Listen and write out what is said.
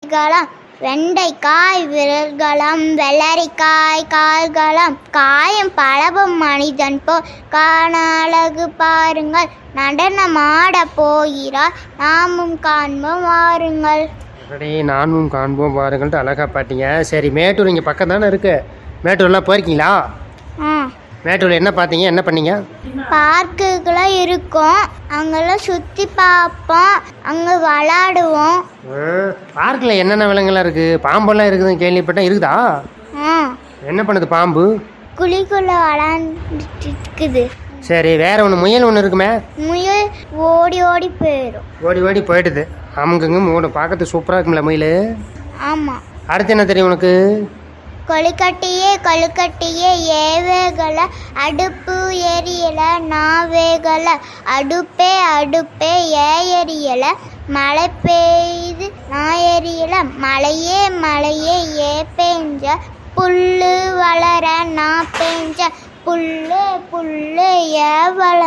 களம் வெண்டைக்காய் விரல்களம் வெள்ளரிக்காய் கால்களம் காயம் பழகும் மனிதன் போ காண அழகு பாருங்கள் நடனமாட போகிறார் நாமும் காண்போம் வாருங்கள் அடே நானும் காண்போம் பாருங்கள்ட்டு அழகா பாட்டீங்க சரி மேட்டூர் இங்கே பக்கம் தானே இருக்கு மேட்டூர்லாம் போயிருக்கீங்களா ஆ மேட்டூரில் என்ன பார்த்தீங்க என்ன பண்ணீங்க பார்க்குகளாம் இருக்கும் அங்கெல்லாம் சுற்றி பார்ப்போம் அங்கே விளாடுவோம் பார்க்கில் என்னென்ன விலங்குலாம் இருக்குது பாம்பெல்லாம் இருக்குதுன்னு கேள்விப்பட்டேன் இருக்குதா ஆ என்ன பண்ணுது பாம்பு குழிக்குள்ளே விளாண்டுட்டு இருக்குது சரி வேற ஒன்று முயல் ஒன்று இருக்குமே முயல் ஓடி ஓடி போயிடும் ஓடி ஓடி போயிடுது அமுங்கங்க ஓடும் பார்க்கறதுக்கு சூப்பராக இருக்கும்ல முயல் ஆமாம் அடுத்து என்ன தெரியும் உனக்கு கொழுக்கட்டையே கொழுக்கட்டையே ஏவேகல அடுப்பு எரியல நாவேகல அடுப்பே அடுப்பே ஏ எரியல மழை பெய்யுது நான் எரியல மழையே மழையே ஏ பெஞ்ச புல்லு வளர நான் பெஞ்ச புல்லு புல்லு ஏ வள